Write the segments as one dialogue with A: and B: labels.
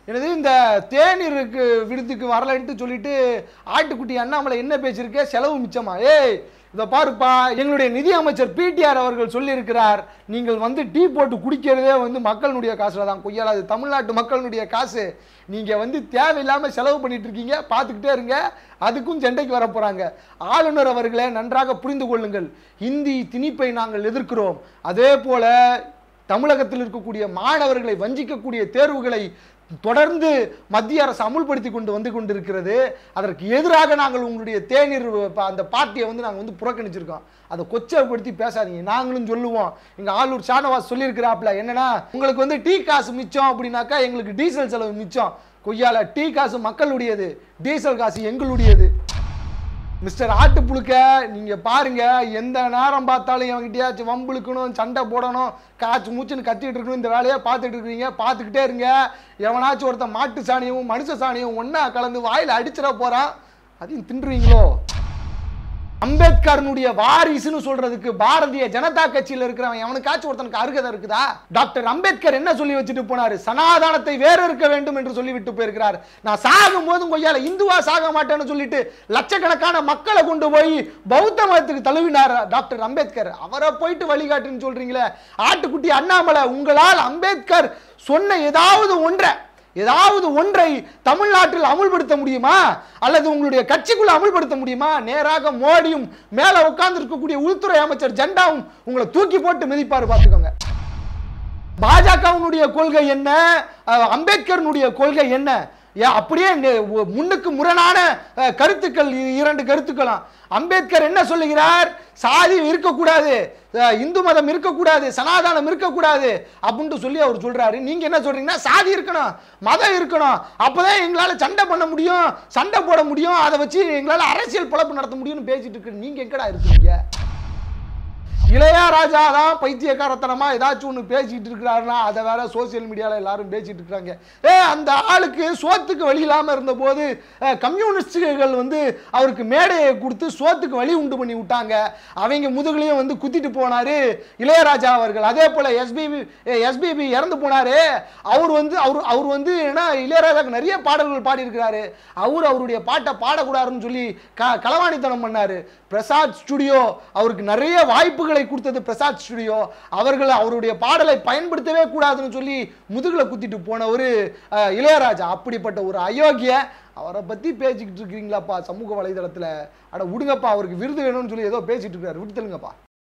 A: எனது இந்த தேநீருக்கு விடுதிக்கு வரலன்ட்டு சொல்லிட்டு ஆட்டுக்குட்டி அண்ணாமலை என்ன பேசியிருக்க செலவு மிச்சமா ஏய் இதை பாருப்பா எங்களுடைய நிதி அமைச்சர் பிடிஆர் அவர்கள் சொல்லியிருக்கிறார் நீங்கள் வந்து டீ போட்டு குடிக்கிறதே வந்து மக்களுடைய காசுல தான் கொய்யால அது தமிழ்நாட்டு மக்களுடைய காசு நீங்கள் வந்து தேவையில்லாமல் செலவு பண்ணிட்டு இருக்கீங்க பார்த்துக்கிட்டே இருங்க அதுக்கும் சண்டைக்கு வர போகிறாங்க ஆளுநர் அவர்களே நன்றாக புரிந்து கொள்ளுங்கள் இந்தி திணிப்பை நாங்கள் எதிர்க்கிறோம் அதே போல தமிழகத்தில் இருக்கக்கூடிய மாணவர்களை வஞ்சிக்கக்கூடிய தேர்வுகளை தொடர்ந்து மத்திய அரசு அமுல்படுத்தி கொண்டு வந்து கொண்டிருக்கிறது அதற்கு எதிராக நாங்கள் உங்களுடைய தேநீர் ப- அந்த பார்ட்டியை வந்து நாங்கள் வந்து புறக்கணிச்சிருக்கோம் அதை கொச்சைப்படுத்தி பேசாதீங்க நாங்களும் சொல்லுவோம் எங்க ஆளூர் ஷானவாஸ் சொல்லியிருக்கிறாப்ல என்னன்னா உங்களுக்கு வந்து டீ காசு மிச்சம் அப்படின்னாக்கா எங்களுக்கு டீசல் செலவு மிச்சம் கொய்யால டீ காசு மக்களுடையது டீசல் காசு எங்களுடையது மிஸ்டர் ஆட்டுப்புழுக்க நீங்க பாருங்க எந்த நேரம் பார்த்தாலும் எவங்கிட்டயாச்சும் வம்புழுக்கணும் சண்டை போடணும் காய்ச்சி மூச்சுன்னு கத்திட்டு இருக்கணும் இந்த வேலையை பார்த்துட்டு இருக்கீங்க பார்த்துக்கிட்டே இருங்க எவனாச்சும் ஒருத்தன் மாட்டு சாணியும் மனுஷ சாணியும் ஒண்ணா கலந்து வாயில அடிச்சிட போறான் அதையும் தின்றுவீங்களோ அம்பேத்கரனுடைய வாரிசுன்னு சொல்றதுக்கு பாரதிய ஜனதா கட்சியில இருக்கிறவன் எவனுக்காச்சும் ஒருத்தனுக்கு அருகதை இருக்குதா டாக்டர் அம்பேத்கர் என்ன சொல்லி வச்சுட்டு போனாரு சனாதானத்தை வேற இருக்க வேண்டும் என்று சொல்லிவிட்டு போயிருக்கிறார் நான் சாகும் போதும் கொய்யால இந்துவா சாக மாட்டேன்னு சொல்லிட்டு லட்சக்கணக்கான மக்களை கொண்டு போய் பௌத்த மதத்துக்கு தழுவினார் டாக்டர் அம்பேத்கர் அவரை போயிட்டு வழிகாட்டுன்னு சொல்றீங்களே ஆட்டுக்குட்டி அண்ணாமலை உங்களால் அம்பேத்கர் சொன்ன ஏதாவது ஒன்றை ஏதாவது ஒன்றை தமிழ்நாட்டில் அமுல்படுத்த முடியுமா அல்லது உங்களுடைய கட்சிக்குள்ள அமுல்படுத்த முடியுமா நேராக மோடியும் மேல உட்கார்ந்து இருக்கக்கூடிய உள்துறை அமைச்சர் ஜெண்டாவும் உங்களை தூக்கி போட்டு மிதிப்பாரு பார்த்துக்கோங்க பாஜகவினுடைய கொள்கை என்ன அஹ், அம்பேத்கரனுடைய கொள்கை என்ன ஏன் அப்படியே நெ- ஒ- முன்னுக்கு முரணான அஹ், கருத்துக்கள் இ- இரண்டு கருத்துக்களும் அம்பேத்கர் என்ன சொல்லுகிறார் சாதி இருக்கக்கூடாது அஹ், இந்து மதம் இருக்கக்கூடாது சனாதானம் இருக்கக்கூடாது அப்படின்ட்டு சொல்லி அவர் சொல்றாரு நீங்க என்ன சொல்றீங்கன்னா சாதி இருக்கணும் மதம் இருக்கணும் அப்பதான் எங்களால சண்டை பண்ண முடியும் சண்டை போட முடியும் அதை வச்சு எங்களால அரசியல் பொழப்பு நடத்த முடியும்னு பேசிட்டு இருக்கு நீங்க எங்கடா இருக்கீங்க இளையராஜா தான் பைத்தியக்காரத்தனமா ஏதாச்சும் ஒன்று பேசிட்டு இருக்கிறாருன்னா அதை வேற சோசியல் மீடியாவில் எல்லாரும் பேசிட்டு இருக்காங்க ஏ அந்த ஆளுக்கு சோத்துக்கு வழி இல்லாமல் இருந்தபோது அஹ், கம்யூனிஸ்டுகள் வந்து அவருக்கு மேடையை கொடுத்து சோத்துக்கு வழி உண்டு பண்ணி விட்டாங்க அவங்க முதுகுலையும் வந்து குத்திட்டு போனாரு இளையராஜா அவர்கள் அதே போல எஸ்பிபி எஸ்பிபி இறந்து போனாரு அவர் வந்து அவர் அவர் வந்து என்ன இளையராஜாக்கு நிறைய பாடல்கள் பாடியிருக்கிறாரு அவர் அவருடைய பாட்டை பாடக்கூடாதுன்னு சொல்லி க களவாணித்தனம் பண்ணாரு பிரசாத் ஸ்டுடியோ அவருக்கு நிறைய வாய்ப்புகளை கொடுத்தது பிரசாத் ஸ்டுடியோ அவர்கள் அவருடைய பாடலை பயன்படுத்தவே கூடாதுன்னு சொல்லி முதுகுல குத்திட்டு போனவர் இளையராஜா அப்படிப்பட்ட ஒரு அயோக்கிய அவரை பத்தி பேசிக்கிட்டு இருக்கீங்களாப்பா சமூக வலைதளத்துல அட விடுங்கப்பா அவருக்கு விருது வேணும்னு சொல்லி ஏதோ பேசிட்டு இருக்காரு விட்டுத்தலுங்கப்பா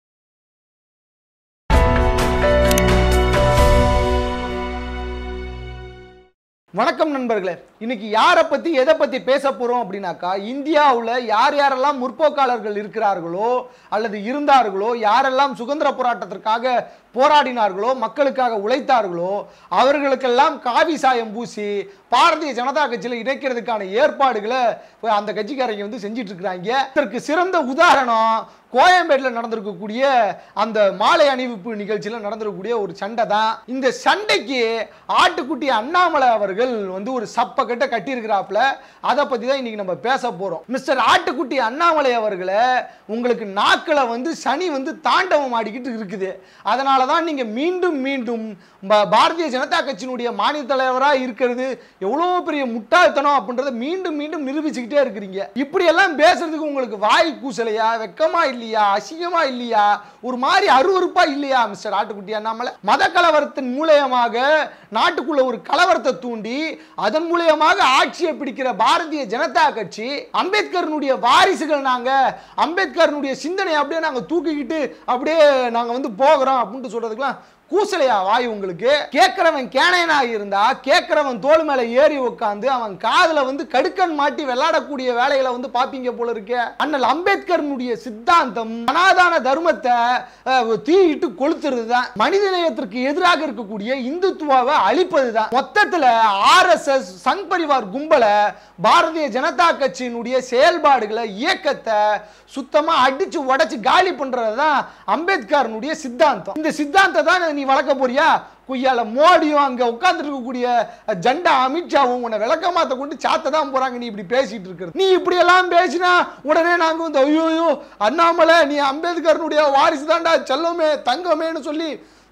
A: வணக்கம் நண்பர்களே இன்னைக்கு யாரை பத்தி எதை பத்தி பேச போறோம் அப்படின்னாக்கா இந்தியாவுல யார் யாரெல்லாம் முற்போக்காளர்கள் இருக்கிறார்களோ அல்லது இருந்தார்களோ யாரெல்லாம் சுதந்திர போராட்டத்திற்காக போராடினார்களோ மக்களுக்காக உழைத்தார்களோ அவர்களுக்கெல்லாம் காவி சாயம் பூசி பாரதிய ஜனதா கட்சியில் இணைக்கிறதுக்கான ஏற்பாடுகளை அந்த கட்சிக்காரங்க வந்து செஞ்சிட்டு இருக்கிறாங்க இதற்கு சிறந்த உதாரணம் கோயம்பேட்டில் நடந்திருக்கக்கூடிய அந்த மாலை அணிவிப்பு நிகழ்ச்சியில் நடந்திருக்கக்கூடிய ஒரு சண்டை தான் இந்த சண்டைக்கு ஆட்டுக்குட்டி அண்ணாமலை அவர்கள் வந்து ஒரு சப்ப கட்ட கட்டியிருக்கிறாப்புல அதை பத்தி தான் இன்னைக்கு நம்ம பேச போறோம் மிஸ்டர் ஆட்டுக்குட்டி அண்ணாமலை அவர்களை உங்களுக்கு நாக்கில் வந்து சனி வந்து தாண்டவம் ஆடிக்கிட்டு இருக்குது அதனால தான் நீங்க மீண்டும் மீண்டும் ப- பாரதிய ஜனதா கட்சியினுடைய மாநில தலைவராக இருக்கிறது எவ்வளோ பெரிய முட்டாள்தனம் அப்படின்றத மீண்டும் மீண்டும் நிரூபிச்சுக்கிட்டே இருக்கிறீங்க இப்படி எல்லாம் பேசுறதுக்கு உங்களுக்கு வாய் கூசலையா வெக்கமா இல்லையா அசிங்கமா இல்லையா ஒரு மாதிரி அருவருப்பா இல்லையா மிஸ்டர் ஆட்டுக்குட்டி அண்ணாமலை மத கலவரத்தின் மூலியமாக நாட்டுக்குள்ள ஒரு கலவரத்தை தூண்டி அதன் மூலியமாக ஆட்சியை பிடிக்கிற பாரதிய ஜனதா கட்சி அம்பேத்கரனுடைய வாரிசுகள் நாங்க அம்பேத்கரனுடைய சிந்தனை அப்படியே நாங்க தூக்கிக்கிட்டு அப்படியே நாங்க வந்து போகிறோம் அப்படின்ட்டு சொல்றதுக்கெல்லாம் கூசலையா வாய் உங்களுக்கு கேட்கிறவன் கேனையனா இருந்தா கேட்கிறவன் தோல் மேல ஏறி உட்காந்து அவன் காதுல வந்து கடுக்கன் மாட்டி விளையாடக்கூடிய வேலைகளை வந்து பாப்பீங்க போல இருக்கே அண்ணல் அம்பேத்கரனுடைய சித்தாந்தம் சனாதான தர்மத்தை அஹ், தீயிட்டு கொளுத்துறது தான் மனித நேயத்திற்கு எதிராக இருக்கக்கூடிய இந்துத்துவாவை அழிப்பது தான் மொத்தத்துல ஆர்எஸ்எஸ் சங் பரிவார் கும்பலை பாரதிய ஜனதா கட்சியினுடைய செயல்பாடுகளை இயக்கத்தை சுத்தமா அடிச்சு உடைச்சு காலி பண்றது தான் அம்பேத்கரனுடைய சித்தாந்தம் இந்த சித்தாந்தத்தை தான் நீ வளர்க்க போறியா குய்யால மோடியும் அங்க உட்கார்ந்துட்டு இருக்கக்கூடிய ஜெண்டா அமித்ஷாவும் உன்னை விளக்கமாத்த கொண்டு சாத்த தான் போறாங்க நீ இப்படி பேசிட்டு இருக்கிறது நீ இப்படி எல்லாம் பேசினா உடனே நாங்க வந்து ஐயோ அண்ணாமலை நீ அம்பேத்கரனுடைய வாரிசு தான்டா செல்லமே தங்கமேன்னு சொல்லி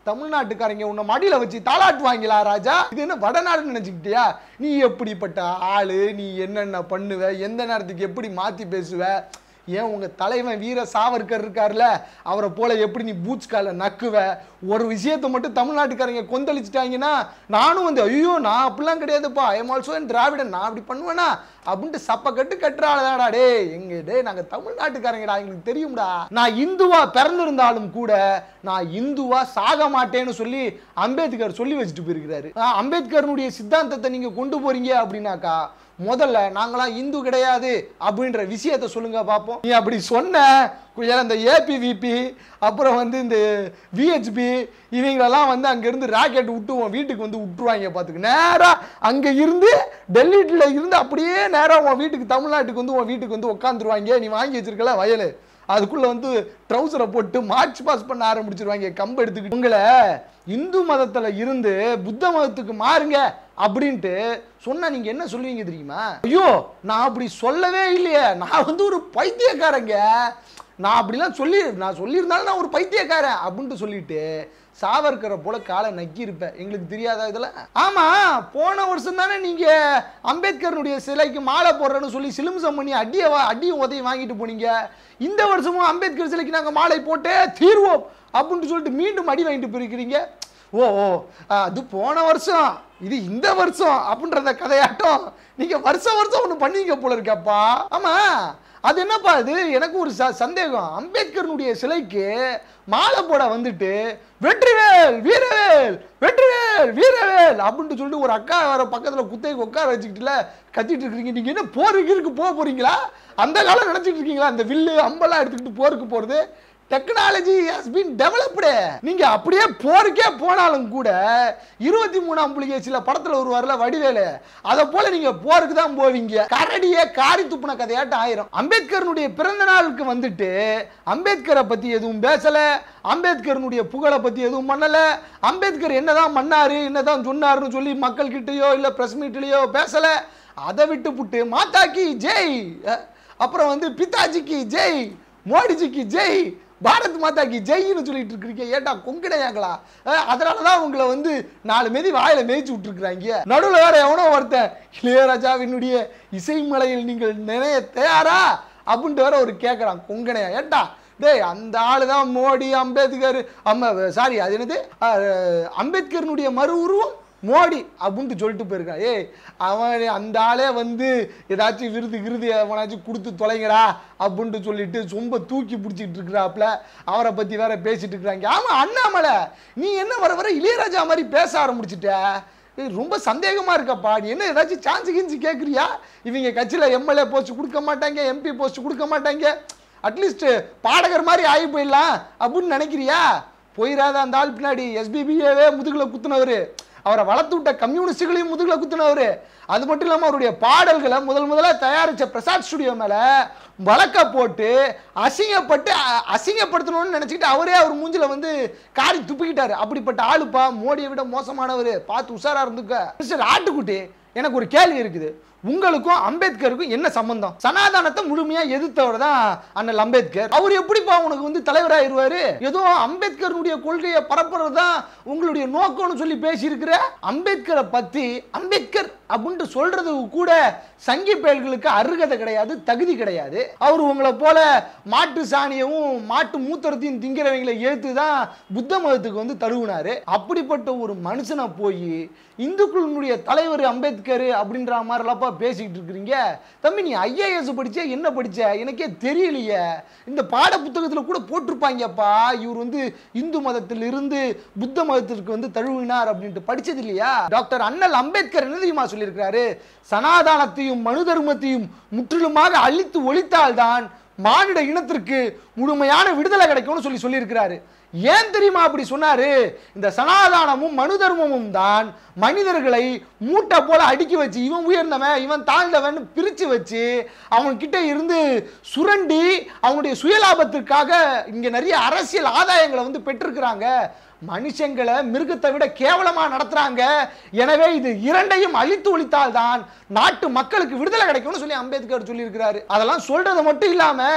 A: தமிழ்நாட்டுக்காரங்க உன்னை மடியில வச்சு தாளாட்டுவாங்களா ராஜா இது என்ன வடநாடுன்னு நினைச்சுக்கிட்டியா நீ எப்படிப்பட்ட ஆளு நீ என்னென்ன பண்ணுவ எந்த நேரத்துக்கு எப்படி மாத்தி பேசுவ ஏன் உங்க தலைவன் வீர சாவர்கர் இருக்கார்ல அவரை போல எப்படி நீ பூட்ஸ் கால நக்குவ ஒரு விஷயத்தை மட்டும் தமிழ்நாட்டுக்காரங்க கொந்தளிச்சிட்டாங்கன்னா நானும் வந்து ஐயோ நான் அப்படிலாம் கிடையாதுப்பா ஐ எம் ஆல்சோ என் திராவிடன் நான் அப்படி பண்ணுவேனா அப்படின்ட்டு சப்ப கட்டு கட்டுறாளதாடா டே எங்க டே நாங்க தமிழ்நாட்டுக்காரங்கடா எங்களுக்கு தெரியும்டா நான் இந்துவா பிறந்திருந்தாலும் கூட நான் இந்துவா சாக மாட்டேன்னு சொல்லி அம்பேத்கர் சொல்லி வச்சுட்டு போயிருக்கிறாரு ஆஹ் அம்பேத்கர்னுடைய சித்தாந்தத்தை நீங்க கொண்டு போறீங்க அப்படின்னாக்கா முதல்ல நாங்களாம் இந்து கிடையாது அப்படின்ற விஷயத்த சொல்லுங்க பார்ப்போம் நீ அப்படி சொன்ன ஏன்னா இந்த ஏபிவிபி அப்புறம் வந்து இந்த விஹெச்பி இவங்களெல்லாம் வந்து அங்கேருந்து ராக்கெட் விட்டு உன் வீட்டுக்கு வந்து விட்டுருவாங்க பார்த்துக்கு நேராக அங்கே இருந்து டெல்லியில் இருந்து அப்படியே நேராக உன் வீட்டுக்கு தமிழ்நாட்டுக்கு வந்து உன் வீட்டுக்கு வந்து உட்காந்துருவாங்க நீ வாங்கி வச்சிருக்கல வயல் அதுக்குள்ள வந்து ட்ரௌசரை போட்டு மார்ச் பாஸ் பண்ண ஆரம்பிச்சிருவாங்க கம்பு எடுத்துக்கிட்டு உங்களை இந்து மதத்துல இருந்து புத்த மதத்துக்கு மாறுங்க அப்படின்ட்டு சொன்னா நீங்க என்ன சொல்லுவீங்க தெரியுமா ஐயோ நான் அப்படி சொல்லவே இல்லையே நான் வந்து ஒரு பைத்தியக்காரங்க நான் அப்படிலாம் சொல்லி நான் சொல்லியிருந்தாலும் நான் ஒரு பைத்தியக்காரன் அப்படின்ட்டு சொல்லிட்டு சாவர்கரை போல காலை நக்கி இருப்பேன் எங்களுக்கு தெரியாதா இதெல்லாம் ஆமா போன வருஷம் தானே நீங்க அம்பேத்கருடைய சிலைக்கு மாலை போடுறேன்னு சொல்லி சிலுமிசம் பண்ணி அடிய வா- அடியும் உதவி வாங்கிட்டு போனீங்க இந்த வருஷமும் அம்பேத்கர் சிலைக்கு நாங்க மாலை போட்டே தீர்வோம் அப்படின்ட்டு சொல்லிட்டு மீண்டும் அடி வாங்கிட்டு போயிருக்கிறீங்க ஓ ஓ ஆ, அது போன வருஷம் இது இந்த வருஷம் அப்படின்ற கதையாட்டம் நீங்க வருஷம் வருஷம் ஒன்று பண்ணீங்க போல இருக்கப்பா ஆமா அது என்னப்பா இது எனக்கு ஒரு ச சந்தேகம் அம்பேத்கருடைய சிலைக்கு மாலை போட வந்துட்டு வெற்றிவேல் வீரவேல் வெற்றிவேல் வீரவேல் அப்படின்ட்டு சொல்லிட்டு ஒரு அக்கா வர பக்கத்துல குத்தைக்கு உட்கார வச்சுக்கிட்டுல கத்திட்டு இருக்கீங்க நீங்க என்ன போருக்கு இருக்கு போக போறீங்களா அந்த காலம் நினைச்சிட்டு இருக்கீங்களா அந்த வில்லு அம்பெல்லாம் எடுத்துக்கிட்டு போருக்கு போறது டெக்னாலஜி ஹஸ் பீன் டெவலப்டு நீங்க அப்படியே போருக்கே போனாலும் கூட இருபத்தி மூணாம் புலிகேசில படத்துல வருவார்ல வடிவேலு அதை போல நீங்க போருக்கு தான் போவீங்க கரடியே காரி துப்புன கதையாட்டம் ஆயிரும் அம்பேத்கரனுடைய பிறந்த நாளுக்கு வந்துட்டு அம்பேத்கரை பத்தி எதுவும் பேசல அம்பேத்கரனுடைய புகழை பத்தி எதுவும் பண்ணல அம்பேத்கர் என்னதான் பண்ணாரு என்னதான் சொன்னாருன்னு சொல்லி மக்கள் கிட்டயோ இல்ல பிரஸ் மீட்லயோ பேசல அதை விட்டு புட்டு மாதாக்கு ஜெய் அஹ், அப்புறம் வந்து பிதாஜிக்கு ஜெய் மோடிஜிக்கு ஜெய் பாரத் மாதாக்கு ஜெய்னு சொல்லிட்டு இருக்கீங்க ஏட்டா கொங்கடையாங்களா அஹ், அதனாலதான் உங்களை வந்து நாலு மெதி வாயில மேய்ச்சி விட்டுருக்குறாங்க நடுவில் வேற எவனோ ஒருத்தன் இளையராஜாவினுடைய இசைமலையில் நீங்கள் நினைய தயாரா அப்படின்ட்டு வேற ஒரு கேட்குறான் கொங்கடையா ஏட்டா டேய் அந்த ஆளு தான் மோடி அம்பேத்கர் அம்ம சாரி அது என்னது அஹ், அம்பேத்கர்னுடைய மறு உருவம் மோடி அப்படின்ட்டு சொல்லிட்டு போயிருக்கான் ஏய் அவன் அந்த ஆளே வந்து ஏதாச்சும் விருது கிருது அவனாச்சும் கொடுத்து தொலைங்கடா அப்படின்ட்டு சொல்லிட்டு சொம்ப தூக்கி பிடிச்சிட்டு இருக்கிறாப்புல அவரை பத்தி வேற பேசிட்டு இருக்கிறாங்க ஆமா அண்ணாமலை நீ என்ன வர வர இளையராஜா மாதிரி பேச ஆரம்பிச்சிட்ட ஏய், ரொம்ப சந்தேகமா இருக்கப்பா நீ என்ன ஏதாச்சும் சான்ஸ் கிஞ்சி கேட்குறியா இவங்க கட்சியில் எம்எல்ஏ போஸ்ட் கொடுக்க மாட்டாங்க எம்பி போஸ்ட் கொடுக்க மாட்டாங்க அட்லீஸ்ட் பாடகர் மாதிரி ஆகி போயிடலாம் அப்படின்னு நினைக்கிறியா போயிடாத அந்த ஆள் பின்னாடி எஸ்பிபிஏவே முதுகுல குத்துனவர் அவரை வளர்த்து விட்ட கம்யூனிஸ்டுகளையும் முதுகுல குத்துனவர் அது மட்டும் இல்லாமல் அவருடைய பாடல்களை முதல் முதல்ல தயாரிச்ச பிரசாத் ஸ்டுடியோ மேல வழக்க போட்டு அசிங்கப்பட்டு அ- அசிங்கப்படுத்தணும்னு நினைச்சிட்டு அவரே அவர் மூஞ்சில வந்து காரி துப்பிக்கிட்டாரு அப்படிப்பட்ட ஆளுப்பா மோடியை விட மோசமானவர் பார்த்து உஷாரா இருந்துக்க மிஸ்டர் ஆட்டுக்குட்டி எனக்கு ஒரு கேள்வி இருக்குது உங்களுக்கும் அம்பேத்கருக்கும் என்ன சம்பந்தம் சனாதனத்தை முழுமையா எதிர்த்தவர் தான் அண்ணல் அம்பேத்கர் அவர் எப்படிப்பா உனக்கு வந்து தலைவராயிருவாரு ஏதோ அம்பேத்கருடைய கொள்கையை பரப்புறது தான் உங்களுடைய நோக்கம்னு சொல்லி பேசியிருக்கிற அம்பேத்கரை பத்தி அம்பேத்கர் அப்படின்ட்டு சொல்றதுக்கு கூட சங்கி பயல்களுக்கு அருகதை கிடையாது தகுதி கிடையாது அவர் உங்களை போல மாட்டு சாணியவும் மாட்டு மூத்திரத்தையும் திங்கிறவங்களை ஏத்து தான் புத்த மதத்துக்கு வந்து தழுவினாரு அப்படிப்பட்ட ஒரு மனுஷனை போய் இந்துக்களினுடைய தலைவர் அம்பேத்கர் அப்படின்ற மாதிரிலாப்பா பேசிக்கிட்டு இருக்கிறீங்க தம்பி நீ ஐஏஎஸ் படிச்ச என்ன படிச்ச எனக்கே தெரியலையே இந்த பாட புத்தகத்தில் கூட போட்டிருப்பாங்கப்பா இவர் வந்து இந்து மதத்தில் இருந்து புத்த மதத்திற்கு வந்து தழுவினார் அப்படின்ட்டு படிச்சது இல்லையா டாக்டர் அண்ணல் அம்பேத்கர் என்ன தெரியுமா சொல்லியிருக்கிறாரு சனாதானத்தையும் மனு தர்மத்தையும் முற்றிலுமாக அழித்து ஒழித்தால்தான் மானிட இனத்திற்கு முழுமையான விடுதலை கிடைக்கும்னு சொல்லி சொல்லியிருக்கிறாரு ஏன் தெரியுமா அப்படி சொன்னாரு இந்த சனாதானமும் மனு தர்மமும் தான் மனிதர்களை மூட்டை போல அடுக்கி வச்சு இவன் உயர்ந்தவன் இவன் தாழ்ந்தவன் பிரிச்சு வச்சு அவன் கிட்ட இருந்து சுரண்டி அவனுடைய சுயலாபத்திற்காக இங்க நிறைய அரசியல் ஆதாயங்களை வந்து பெற்றிருக்கிறாங்க மனுஷங்களை மிருகத்தை விட கேவலமா நடத்துறாங்க எனவே இது இரண்டையும் அழித்து ஒழித்தால் தான் நாட்டு மக்களுக்கு விடுதலை கிடைக்கும்னு சொல்லி அம்பேத்கர் சொல்லியிருக்கிறாரு அதெல்லாம் சொல்றது மட்டும் இல்லாம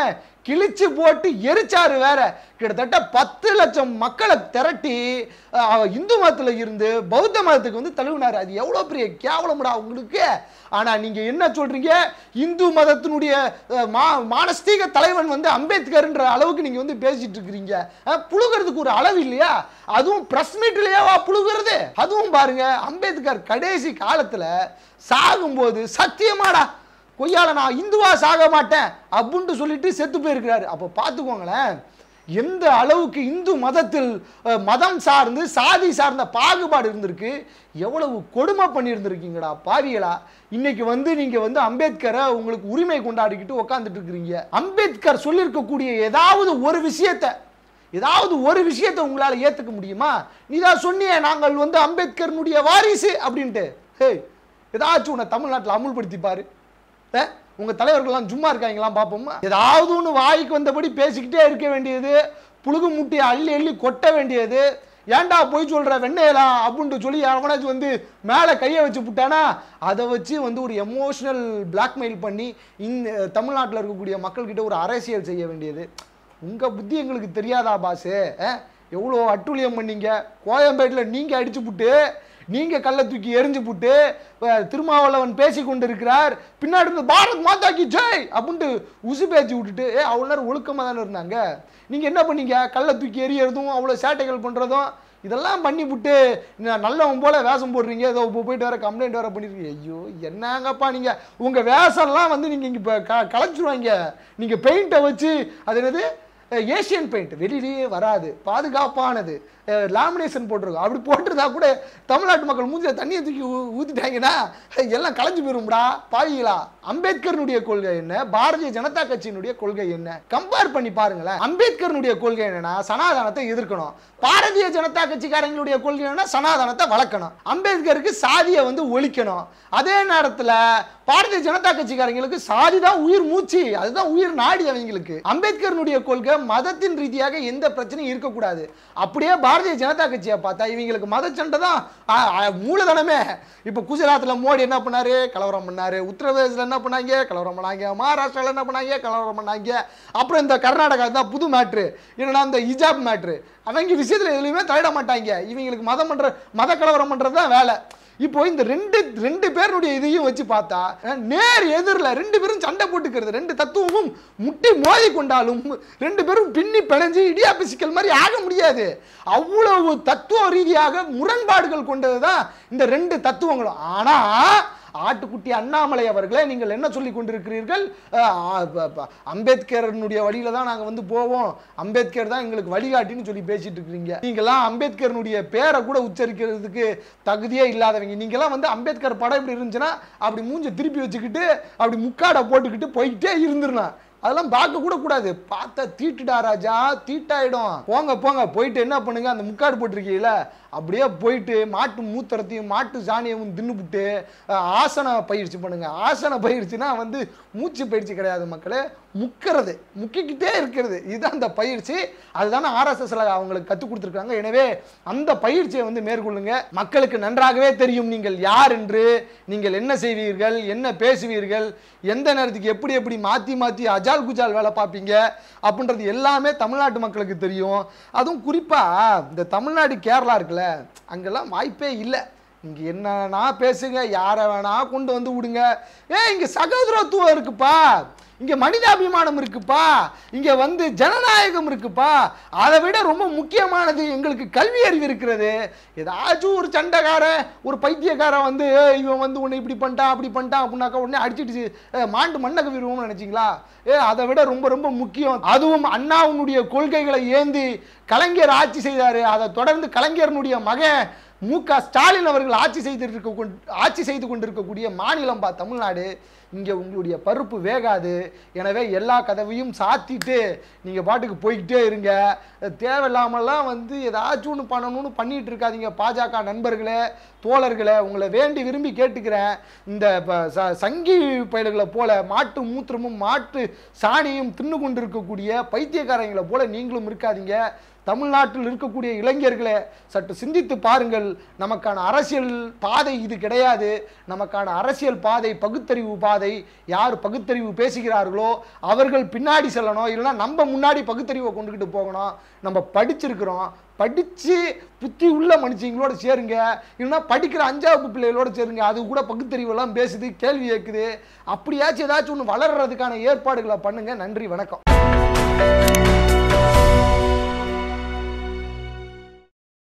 A: கிழிச்சு போட்டு எரிச்சாரு வேற கிட்டத்தட்ட பத்து லட்சம் மக்களை திரட்டி அஹ், இந்து மதத்துல இருந்து பௌத்த மதத்துக்கு வந்து தழுவினாரு அது எவ்வளவு பெரிய கேவலம்டா உங்களுக்கு ஆனா நீங்க என்ன சொல்றீங்க இந்து மதத்தினுடைய அஹ், மா மானஸ்தீக தலைவன் வந்து அம்பேத்கர்ன்ற அளவுக்கு நீங்க வந்து பேசிட்டு இருக்கிறீங்க அஹ், புழுகிறதுக்கு ஒரு அளவு இல்லையா அதுவும் பிரஸ் மீட்லயாவா புழுகிறது அதுவும் பாருங்க அம்பேத்கர் கடைசி காலத்துல சாகும்போது சத்தியமாடா கொய்யால நான் இந்துவா சாக மாட்டேன் அப்படின்ட்டு சொல்லிட்டு செத்து போயிருக்கிறாரு அப்போ பார்த்துக்கோங்களேன் எந்த அளவுக்கு இந்து மதத்தில் அஹ், மதம் சார்ந்து சாதி சார்ந்த பாகுபாடு இருந்திருக்கு எவ்வளவு கொடுமை பண்ணியிருந்திருக்கீங்கடா பாவிகளா இன்னைக்கு வந்து நீங்க வந்து அம்பேத்கரை உங்களுக்கு உரிமை கொண்டாடிக்கிட்டு உட்காந்துட்டு இருக்கிறீங்க அம்பேத்கர் சொல்லியிருக்கக்கூடிய ஏதாவது ஒரு விஷயத்தை ஏதாவது ஒரு விஷயத்தை உங்களால ஏத்துக்க முடியுமா நீ தான் சொன்னியே நாங்கள் வந்து அம்பேத்கர்னுடைய வாரிசு அப்படின்ட்டு ஹே ஏதாச்சும் உன்னை தமிழ்நாட்டில் அமுல்படுத்தி பாரு அஹ், உங்க தலைவர்கள்லாம் சும்மா இருக்காங்களாம் பார்ப்போமா ஏதாவது ஒன்று வாய்க்கு வந்தபடி பேசிக்கிட்டே இருக்க வேண்டியது புழுகு முட்டையை அள்ளி அள்ளி கொட்ட வேண்டியது ஏன்டா போய் சொல்ற வெண்ணையலாம் அப்படின்ட்டு சொல்லி எவனாச்சும் வந்து மேலே கையை வச்சு புட்டானா அதை வச்சு வந்து ஒரு எமோஷனல் பிளாக்மெயில் பண்ணி இந்த தமிழ்நாட்டில் இருக்கக்கூடிய மக்கள்கிட்ட ஒரு அரசியல் செய்ய வேண்டியது உங்க புத்தி எங்களுக்கு தெரியாதா பாசு எவ்வளோ அட்டூழியம் பண்ணீங்க கோயம்பேட்டில் நீங்க அடிச்சு புட்டு நீங்க கல்லை தூக்கி எரிஞ்சு புட்டு அஹ், திருமாவளவன் பேசி கொண்டிருக்கிறார் பின்னாடி இருந்து பாரத் மாதா கி ஜெய் அப்படின்ட்டு உசு பேச்சு விட்டுட்டு ஏ அவ்வளோ நேரம் ஒழுக்கமாக தானே இருந்தாங்க நீங்க என்ன பண்ணீங்க கல்லை தூக்கி எறியறதும் அவ்வளோ சேட்டைகள் பண்றதும் இதெல்லாம் பண்ணி விட்டு நான் நல்லவன் போல வேஷம் போடுறீங்க ஏதோ இப்போ போயிட்டு வர கம்ப்ளைண்ட் வர பண்ணிருக்கீங்க ஐயோ என்னங்கப்பா நீங்க உங்க வேஷம்லாம் வந்து நீங்க இங்க இப்போ க கலைச்சிருவாங்க நீங்க பெயிண்ட்டை வச்சு அது என்னது ஏஷியன் பெயிண்ட் வெளியிலேயே வராது பாதுகாப்பானது லாமினேஷன் போட்டிருக்கோம் அப்படி போட்டிருந்தா கூட தமிழ்நாட்டு மக்கள் மூஞ்சில தண்ணியை தூக்கி ஊ- ஊத்திட்டாங்கன்னா எல்லாம் கலைஞ்சு போயிரும்டா பாவிகளா அம்பேத்கர்னுடைய கொள்கை என்ன பாரதிய ஜனதா கட்சியினுடைய கொள்கை என்ன கம்பேர் பண்ணி பாருங்களேன் அம்பேத்கர்னுடைய கொள்கை என்னன்னா சனாதனத்தை எதிர்க்கணும் பாரதிய ஜனதா கட்சிக்காரங்களுடைய கொள்கை என்னன்னா சனாதனத்தை வளர்க்கணும் அம்பேத்கருக்கு சாதியை வந்து ஒழிக்கணும் அதே நேரத்துல பாரதிய ஜனதா கட்சிக்காரங்களுக்கு சாதி தான் உயிர் மூச்சு அதுதான் உயிர் நாடி அவங்களுக்கு அம்பேத்கர்னுடைய கொள்கை மதத்தின் ரீதியாக எந்த பிரச்சனையும் இருக்கக்கூடாது அப்படியே பாரதிய ஜனதா கட்சியை பார்த்தா இவங்களுக்கு மத சண்டை தான் ஆ, ஆ, மூலதனமே இப்போ குஜராத்ல மோடி என்ன பண்ணாரு கலவரம் பண்ணாரு உத்தரப்பிரதேசல என்ன பண்ணாங்க கலவரம் பண்ணாங்க மகாராஷ்டிரால என்ன பண்ணாங்க கலவரம் பண்ணாங்க அப்புறம் இந்த கர்நாடகா தான் புது மேட்ரு என்னன்னா இந்த இஜாப் மேட்ரு அவங்க விஷயத்துல எதுலையுமே தலையிட மாட்டாங்க இவங்களுக்கு மதம் பண்ற மத கலவரம் பண்றது தான் வேலை இப்போ இந்த ரெண்டு ரெண்டு பேருடைய இதையும் வச்சு பார்த்தா அஹ், நேர் எதிரில் ரெண்டு பேரும் சண்டை போட்டுக்கிறது ரெண்டு தத்துவமும் முட்டி மோதி கொண்டாலும் ரெண்டு பேரும் பின்னி பிணைஞ்சு இடியாப்ப சிக்கல் மாதிரி ஆக முடியாது அவ்வளவு தத்துவ ரீதியாக முரண்பாடுகள் கொண்டது தான் இந்த ரெண்டு தத்துவங்களும் ஆனா ஆட்டுக்குட்டி அண்ணாமலை அவர்களே நீங்கள் என்ன சொல்லி கொண்டிருக்கிறீர்கள் அஹ், ஆ, ப- ப- அம்பேத்கரனுடைய வழியில தான் நாங்க வந்து போவோம் அம்பேத்கர் தான் எங்களுக்கு வழிகாட்டின்னு சொல்லி பேசிட்டு இருக்கிறீங்க நீங்களாம் அம்பேத்கரனுடைய பேரை கூட உச்சரிக்கிறதுக்கு தகுதியே இல்லாதவங்க நீங்களாம் வந்து அம்பேத்கர் படம் இப்படி இருந்துச்சுன்னா அப்படி மூஞ்ச திருப்பி வச்சுக்கிட்டு அப்படி முக்காடை போட்டுக்கிட்டு போயிட்டே இருந்துடலாம் அதெல்லாம் பார்க்க கூட கூடாது பார்த்தா தீட்டுடா ராஜா தீட்டாயிடும் போங்க போங்க போயிட்டு என்ன பண்ணுங்க அந்த முக்காடு போட்டிருக்கீங்கள அப்படியே போயிட்டு மாட்டு மூத்திரத்தையும் மாட்டு சாணியமும் தின்னுபிட்டு அஹ், ஆசன பயிற்சி பண்ணுங்க ஆசன பயிற்சினா வந்து மூச்சு பயிற்சி கிடையாது மக்களே முக்கிறது முக்கிக்கிட்டே இருக்கிறது இதுதான் அந்த பயிற்சி அதுதானே ஆர்எஸ்எஸ்ல அவங்களுக்கு கற்றுக் கொடுத்துருக்காங்க எனவே அந்த பயிற்சியை வந்து மேற்கொள்ளுங்க மக்களுக்கு நன்றாகவே தெரியும் நீங்கள் யார் என்று நீங்கள் என்ன செய்வீர்கள் என்ன பேசுவீர்கள் எந்த நேரத்துக்கு எப்படி எப்படி மாற்றி மாற்றி அஜால் குஜால் வேலை பார்ப்பீங்க அப்படின்றது எல்லாமே தமிழ்நாட்டு மக்களுக்கு தெரியும் அதுவும் குறிப்பாக இந்த தமிழ்நாடு கேரளா இருக்குல்ல அங்கெல்லாம் வாய்ப்பே இல்லை இங்க என்னன்னா பேசுங்க யாரை வேணா கொண்டு வந்து விடுங்க ஏ இங்க சகோதரத்துவம் இருக்குப்பா இங்க மனிதாபிமானம் இருக்குப்பா இங்க வந்து ஜனநாயகம் இருக்குப்பா அதை விட ரொம்ப முக்கியமானது எங்களுக்கு கல்வி அறிவு இருக்கிறது ஏதாச்சும் ஒரு சண்டைக்காரன் ஒரு பைத்தியக்காரன் வந்து "ஏய், இவன் வந்து உன்னை இப்படி பண்ணிட்டான் அப்படி பண்ணிட்டான் அப்படின்னாக்கா உடனே அடிச்சிட்டு "ஏய், மாண்டு மண்ணக விரும்பும்னு நினைச்சீங்களா ஏ அதை விட ரொம்ப ரொம்ப முக்கியம் அதுவும் அண்ணாவுனுடைய கொள்கைகளை ஏந்தி கலைஞர் ஆட்சி செய்தாரு அதை தொடர்ந்து கலைஞரனுடைய மகன் மு க ஸ்டாலின் அவர்கள் ஆட்சி செய்து இருக்க கொண்- ஆட்சி செய்து கொண்டிருக்கக்கூடிய மாநிலம் பா தமிழ்நாடு இங்கே உங்களுடைய பருப்பு வேகாது எனவே எல்லா கதவையும் சாத்திட்டு நீங்கள் பாட்டுக்கு போய்கிட்டே இருங்க தேவையில்லாமலாம் வந்து ஏதாச்சும் ஒன்று பண்ணணும்னு பண்ணிட்டு இருக்காதீங்க பாஜக நண்பர்களே தோழர்களே உங்களை வேண்டி விரும்பி கேட்டுக்கிறேன் இந்த ப- ச- சங்கி பயல்களை போல மாட்டு மூத்திரமும் மாட்டு சாணியும் தின்னு கொண்டிருக்கக்கூடிய பைத்தியக்காரங்களை போல நீங்களும் இருக்காதீங்க தமிழ்நாட்டில் இருக்கக்கூடிய இளைஞர்களே சற்று சிந்தித்து பாருங்கள் நமக்கான அரசியல் பாதை இது கிடையாது நமக்கான அரசியல் பாதை பகுத்தறிவு பாதை யார் பகுத்தறிவு பேசுகிறார்களோ அவர்கள் பின்னாடி செல்லணும் இல்லைன்னா நம்ம முன்னாடி பகுத்தறிவை கொண்டுக்கிட்டு போகணும் நம்ம படிச்சிருக்கிறோம் படித்து புத்தி உள்ள மனுஷங்களோட சேருங்க இல்லைன்னா படிக்கிற அஞ்சாவது பிள்ளைகளோட சேருங்க அது கூட பகுத்தறிவெல்லாம் பேசுது கேள்வி கேட்குது அப்படியாச்சும் ஏதாச்சும் ஒன்று வளர்றதுக்கான ஏற்பாடுகளை பண்ணுங்க நன்றி வணக்கம்